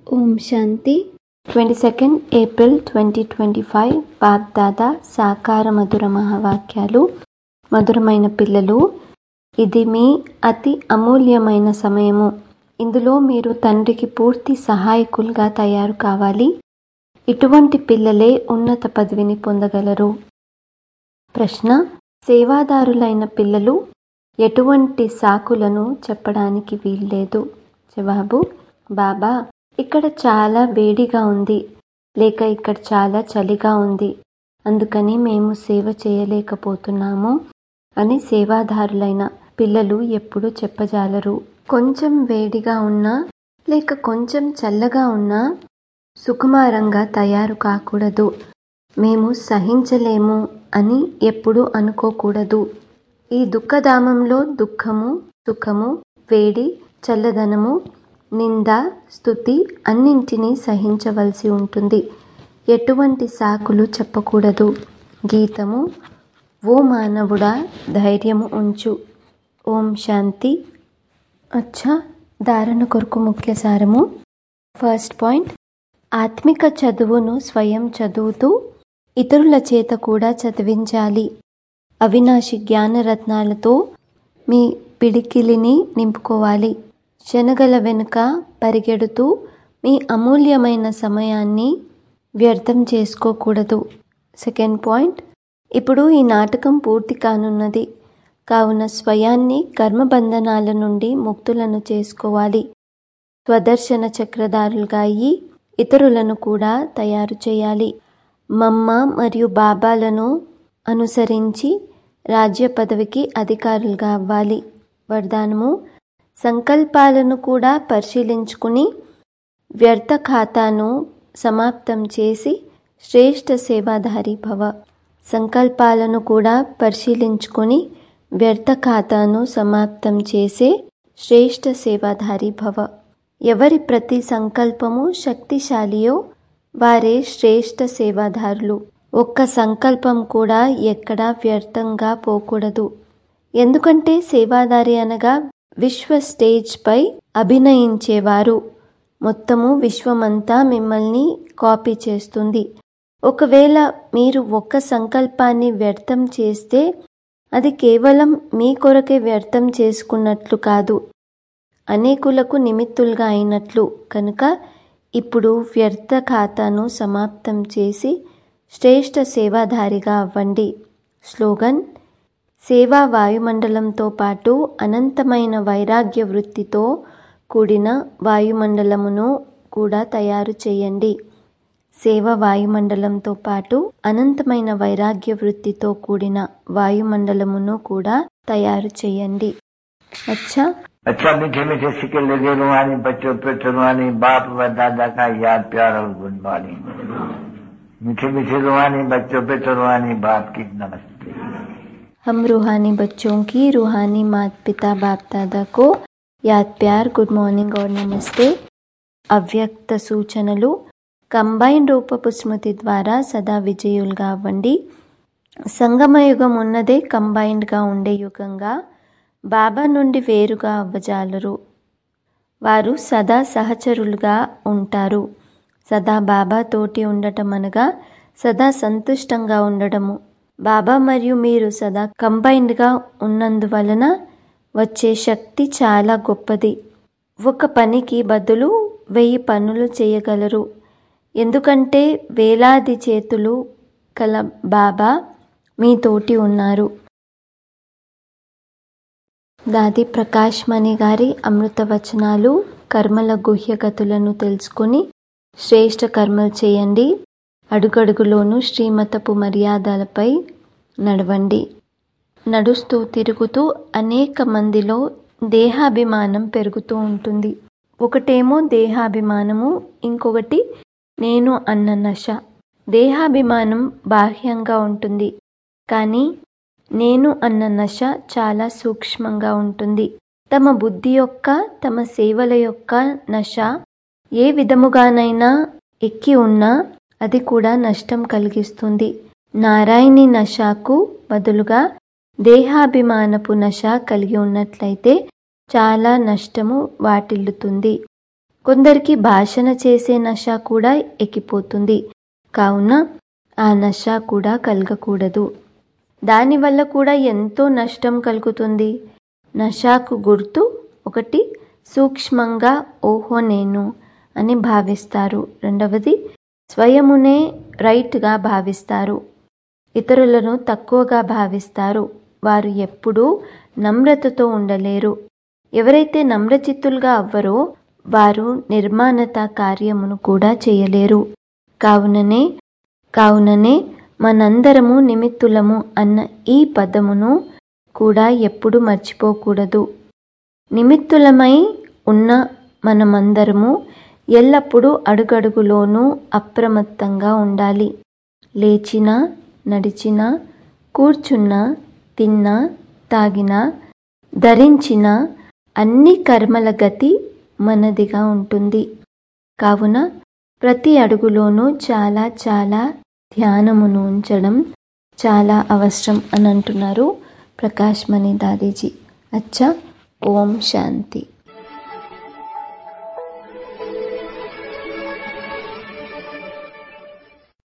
ఓం శాంతి twenty second April twenty twenty five బాగ్దాదా సాకార మధుర మహావాక్యాలు మధురమైన పిల్లలు ఇది మీ అతి అమూల్యమైన సమయము ఇందులో మీరు తండ్రికి పూర్తి సహాయకులుగా తయారు కావాలి ఇటువంటి పిల్లలే ఉన్నత పదవిని పొందగలరు ప్రశ్న సేవాదారులైన పిల్లలు ఎటువంటి సాకులను చెప్పడానికి వీల్లేదు జవాబు బాబా ఇక్కడ చాలా వేడిగా ఉంది లేక ఇక్కడ చాలా చలిగా ఉంది అందుకని మేము సేవ చేయలేకపోతున్నాము అని సేవాదారులైన పిల్లలు ఎప్పుడు చెప్పజాలరు కొంచెం వేడిగా ఉన్నా లేక కొంచెం చల్లగా ఉన్నా సుకుమారంగా తయారు కాకూడదు మేము సహించలేము అని ఎప్పుడు అనుకోకూడదు ఈ దుఃఖధామంలో దుఃఖము సుఖము వేడి చల్లదనము నింద స్థుతి అన్నింటినీ సహించవలసి ఉంటుంది ఎటువంటి సాకులు చెప్పకూడదు గీతము ఓ మానవుడా ధైర్యము ఉంచు ఓం శాంతి అచ్చా ధారణ కొరకు ముఖ్య సారము ఫస్ట్ పాయింట్ ఆత్మిక చదువును స్వయం చదువుతూ ఇతరుల చేత కూడా చదివించాలి అవినాశి జ్ఞానరత్నాలతో మీ పిడికిలిని నింపుకోవాలి శనగల వెనుక పరిగెడుతూ మీ అమూల్యమైన సమయాన్ని వ్యర్థం చేసుకోకూడదు సెకండ్ పాయింట్ ఇప్పుడు ఈ నాటకం పూర్తి కానున్నది కావున స్వయాన్ని కర్మబంధనాల నుండి ముక్తులను చేసుకోవాలి స్వదర్శన చక్రధారులుగా అయ్యి ఇతరులను కూడా తయారు చేయాలి మమ్మ మరియు బాబాలను అనుసరించి రాజ్య పదవికి అధికారులుగా అవ్వాలి వరదానము సంకల్పాలను కూడా పరిశీలించుకుని వ్యర్థ ఖాతాను సమాప్తం చేసి శ్రేష్ఠ సేవాధారి భవ సంకల్పాలను కూడా పరిశీలించుకొని వ్యర్థ ఖాతాను సమాప్తం చేసే శ్రేష్ఠ సేవాధారి భవ ఎవరి ప్రతి సంకల్పము శక్తిశాలియో వారే శ్రేష్ఠ సేవాదారులు ఒక్క సంకల్పం కూడా ఎక్కడా వ్యర్థంగా పోకూడదు ఎందుకంటే సేవాదారి అనగా విశ్వ స్టేజ్పై అభినయించేవారు మొత్తము విశ్వమంతా మిమ్మల్ని కాపీ చేస్తుంది ఒకవేళ మీరు ఒక్క సంకల్పాన్ని వ్యర్థం చేస్తే అది కేవలం మీ కొరకే వ్యర్థం చేసుకున్నట్లు కాదు అనేకులకు నిమిత్తులుగా అయినట్లు కనుక ఇప్పుడు వ్యర్థ ఖాతాను సమాప్తం చేసి శ్రేష్ఠ సేవాధారిగా అవ్వండి స్లోగన్ సేవా వాయుమండలంతో పాటు అనంతమైన వైరాగ్య వృత్తితో కూడిన వాయుమండలమును కూడా తయారు చేయండి సేవ వాయుమండలంతో పాటు అనంతమైన వైరాగ్య వృత్తితో కూడిన వాయుమండలమును కూడా తయారు చేయండి అచ్చా अच्छा मीठे मीठे सिक्के लगे रुहानी बच्चों पे रुहानी बाप व दादा का याद प्यार और गुड मॉर्निंग मीठे मीठे रुहानी बच्चों पे रुहानी बाप की नमस्ते हम रूहानी बच्चों की रूहानी माता पिता बाप दादा को యాద్ ప్యార్ గుడ్ మార్నింగ్ और నమస్తే అవ్యక్త సూచనలు కంబైన్ రూపపు స్మృతి ద్వారా సదా విజయులుగా అవ్వండి సంగమయుగం ఉన్నదే కంబైన్డ్గా ఉండే యుగంగా బాబా నుండి వేరుగా అవ్వజాలరు వారు సదా సహచరులుగా ఉంటారు సదా బాబా తోటి ఉండటం అనగా సదా సంతుష్టంగా ఉండడము బాబా మరియు మీరు సదా కంబైన్డ్గా ఉన్నందువలన వచ్చే శక్తి చాలా గొప్పది ఒక పనికి బదులు వెయ్యి పనులు చేయగలరు ఎందుకంటే వేలాది చేతులు కల బాబా మీతోటి ఉన్నారు దాది ప్రకాష్ మణి గారి అమృత వచనాలు కర్మల గుహ్యగతులను తెలుసుకుని శ్రేష్ఠ కర్మలు చేయండి అడుగడుగులోనూ శ్రీమతపు మర్యాదలపై నడవండి నడుస్తూ తిరుగుతూ అనేక మందిలో దేహాభిమానం పెరుగుతూ ఉంటుంది ఒకటేమో దేహాభిమానము ఇంకొకటి నేను అన్న నశ దేహాభిమానం బాహ్యంగా ఉంటుంది కానీ నేను అన్న నశ చాలా సూక్ష్మంగా ఉంటుంది తమ బుద్ధి యొక్క తమ సేవల యొక్క నశ ఏ విధముగానైనా ఎక్కి ఉన్నా అది కూడా నష్టం కలిగిస్తుంది నారాయణి నశకు బదులుగా దేహాభిమానపు నశ కలిగి ఉన్నట్లయితే చాలా నష్టము వాటిల్లుతుంది కొందరికి భాషణ చేసే నష కూడా ఎక్కిపోతుంది కావున ఆ నష కూడా కలగకూడదు దానివల్ల కూడా ఎంతో నష్టం కలుగుతుంది నషాకు గుర్తు ఒకటి సూక్ష్మంగా ఓహో నేను అని భావిస్తారు రెండవది స్వయమునే రైట్గా భావిస్తారు ఇతరులను తక్కువగా భావిస్తారు వారు ఎప్పుడూ నమ్రతతో ఉండలేరు ఎవరైతే నమ్రచిత్తులుగా అవ్వరో వారు నిర్మాణత కార్యమును కూడా చేయలేరు కావుననే కావుననే మనందరము నిమిత్తులము అన్న ఈ పదమును కూడా ఎప్పుడు మర్చిపోకూడదు నిమిత్తులమై ఉన్న మనమందరము ఎల్లప్పుడూ అడుగడుగులోనూ అప్రమత్తంగా ఉండాలి లేచినా నడిచినా కూర్చున్నా తిన్నా తాగినా ధరించిన అన్ని కర్మల గతి మనదిగా ఉంటుంది కావున ప్రతి అడుగులోనూ చాలా చాలా ధ్యానమును ఉంచడం చాలా అవసరం అని అంటున్నారు ప్రకాష్ మణి దాదీజీ అచ్చా ఓం శాంతి